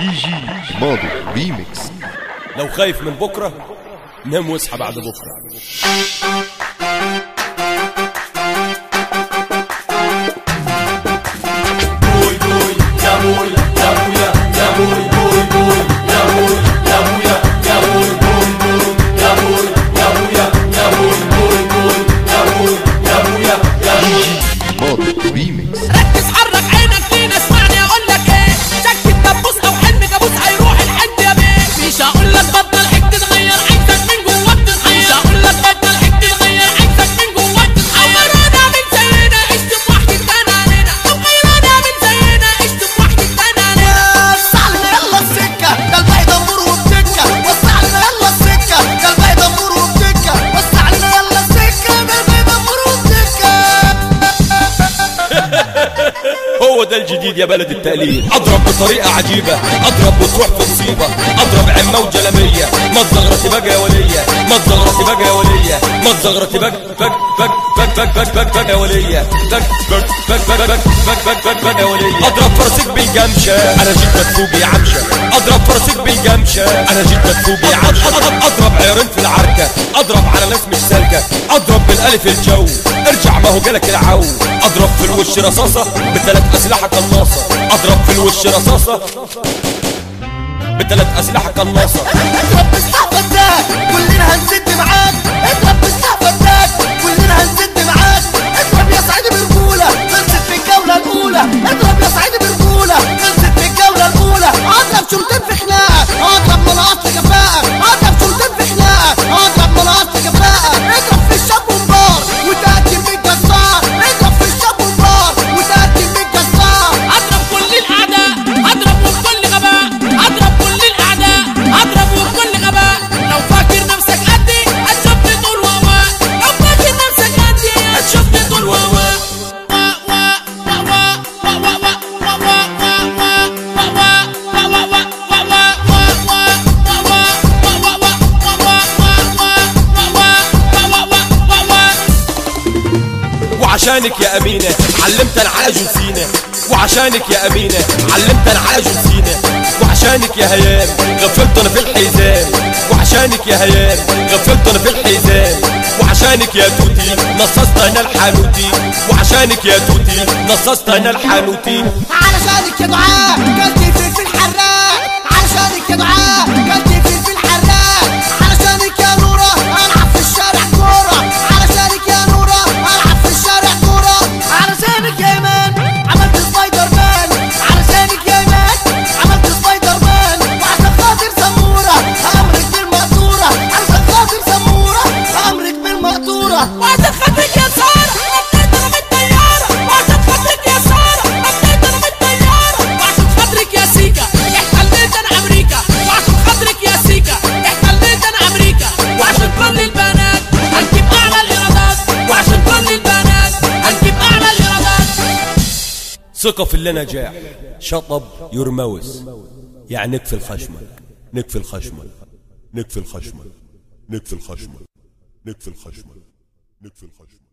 دي جي ماضي ريميكس لو خايف من بكرة نام واصحى بعد بكرة ماضي ريميكس ركز حرك عينك فينا اسمعني اقول لك ايه شك الدبوس او حلم كابوس هيروح الحد يا بيه مش هقول لك بطل حك تتغير عايزك من جواك تتغير مش هقول لك بطل حك تتغير عايزك من جواك تتغير غيرانا من زينا عشت بوحدك تاني علينا او غيرانا من زينا عشت بوحدك تاني علينا وسع لنا يلا السكة ده الباقي دمور وبتكة وسع لنا يلا السكة ده الباقي دمور وبتكة وسع لنا يلا السكة ده الباقي دمور وبتكة هو ده الجديد يا بلد التقليد اضرب بطريقة عجيبة اضرب وتروح في مصيبة اضرب عمة وجلمية ما تزغرتي بقى يا ولية ما تزغرتي بقى يا ولية ما تزغرتي بقى بق بق بق بق بق بق بق يا ولية بق بق بق بق بق بق بق بق يا ولية اضرب فرسك بالجمشة انا جيت مدفوق يا عمشة اضرب فرسك بالجمشة انا جيت مدفوق يا عمشة اضرب عيارين في العركة اضرب على ناس مش سالكة اضرب بالالف الجو ارجع ما هو جالك العو اضرب في الوش رصاصة بثلاث اسلحة قناصة اضرب في الوش رصاصة بثلاث اسلحة قناصة اضرب بسلاح فتاك كلنا هنسد معاك اضرب بسلاح فتاك كلنا هنسد معاك اضرب يا سعيد برجولة خلصت في الجولة الأولى اضرب يا سعيد برجولة خلصت في الجولة الأولى اضرب شرطين في خناقة اضرب من اصل كفاءة اضرب شرطين في خناقة اضرب من اصل كفاءة اضرب في الشاب ومبار وتأكد من الجزار اضرب في الشاب ومبار وتأكد من الجزار اضرب كل الاعداء اضرب وبكل غباء اضرب كل الاعداء اضرب وبكل غباء لو فاكر نفسك قدي هتشوفني طول وواء لو فاكر نفسك قدي هتشوفني طول وواء وعشانك يا أمينة علمت أنا على جنسينة وعشانك يا أمينة علمت أنا على جنسينة وعشانك يا هيام غفلت أنا في الحزام وعشانك يا هيام غفلت أنا في الحزام وعشانك يا توتي نصصت أنا الحانوتي وعشانك يا توتي نصصت أنا الحانوتي علشانك يا دعاء قلبي في في الحراق علشانك يا دعاء قلبي في في الحراق علشانك يا نورة ألعب في الشارع كورة علشانك يا نورة ألعب في الشارع كورة علشانك يا إيمان عملت سبايدر مان علشانك يا إيمان عملت سبايدر مان وعشان خاطر سمورة أمرك بالمقدورة عشان خاطر سمورة أمرك بالمقدورة وعشان خاطرك يا سارة نطيت انا من الطيارة وعشان خاطرك يا سارة نطيت انا من الطيارة وعشان خاطرك يا سيكا احتليت انا امريكا وعشان خاطرك يا سيكا احتليت انا امريكا وعشان كل البنات هنجيب اعلى الايرادات وعشان كل البنات هنجيب اعلى الايرادات ثقة في اللي نجاح شطب يرموس يعني نكفي الخشمة نكفي الخشمة نكفي الخشمة نكفي الخشمة نكفي الخشمة نكفي الخشمة